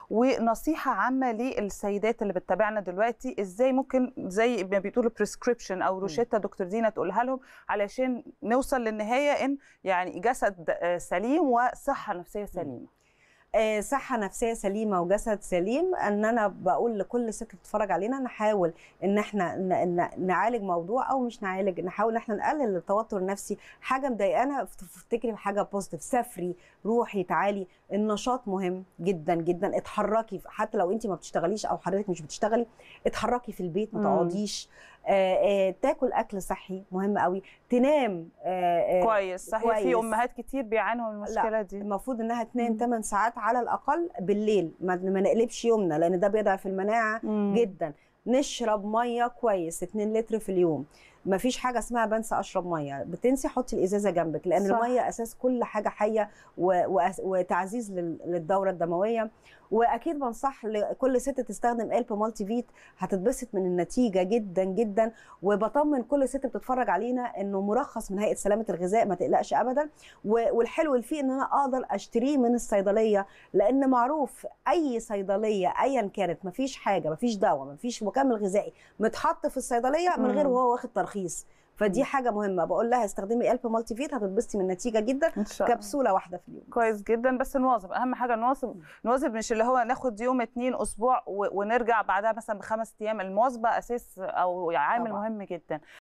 ونصيحه عامه للسيدات اللي بتتابعنا دلوقتي ازاي ممكن زي ما بيقولوا بريسكريبشن او روشته دكتور دينا تقولها لهم علشان نوصل للنهايه ان يعني جسد آه، سليم وصحه نفسيه سليمه آه، صحه نفسيه سليمه وجسد سليم ان انا بقول لكل ست بتتفرج علينا نحاول ان احنا ن- ن- نعالج موضوع او مش نعالج نحاول ان احنا نقلل التوتر النفسي حاجه مضايقانا افتكري بحاجه بوزيتيف سافري روحي تعالي النشاط مهم جدا جدا اتحركي حتى لو انت ما بتشتغليش او حضرتك مش بتشتغلي اتحركي في البيت ما مم. تقعديش آه، آه، تاكل اكل صحي مهم قوي تنام آه، آه، كويس صحيح في كويس. امهات كتير بيعانوا من المشكله دي المفروض انها تنام مم. 8 ساعات على الاقل بالليل ما ما نقلبش يومنا لان ده بيضعف المناعه مم. جدا نشرب ميه كويس 2 لتر في اليوم ما فيش حاجه اسمها بنسى اشرب ميه بتنسي حطي الازازه جنبك لان صح. الميه اساس كل حاجه حيه و... وأس- وتعزيز لل- للدوره الدمويه واكيد بنصح لكل ست تستخدم قلب مالتي فيت هتتبسط من النتيجه جدا جدا وبطمن كل ست بتتفرج علينا انه مرخص من هيئه سلامه الغذاء ما تقلقش ابدا و- والحلو اللي فيه ان انا اقدر اشتريه من الصيدليه لان معروف اي صيدليه ايا كانت مفيش حاجه مفيش دواء مفيش مكمل غذائي متحط في الصيدليه من غير مم. وهو واخد ترخيص فدي حاجه مهمه بقول لها استخدمي قلب مالتي فيت هتتبسطي من النتيجه جدا ان شاء الله كبسوله واحده في اليوم كويس جدا بس نواظب اهم حاجه نواظب نواظب مش اللي هو ناخد يوم اتنين اسبوع و- ونرجع بعدها مثلا بخمس ايام المواظبه اساس او عامل طبعاً. مهم جدا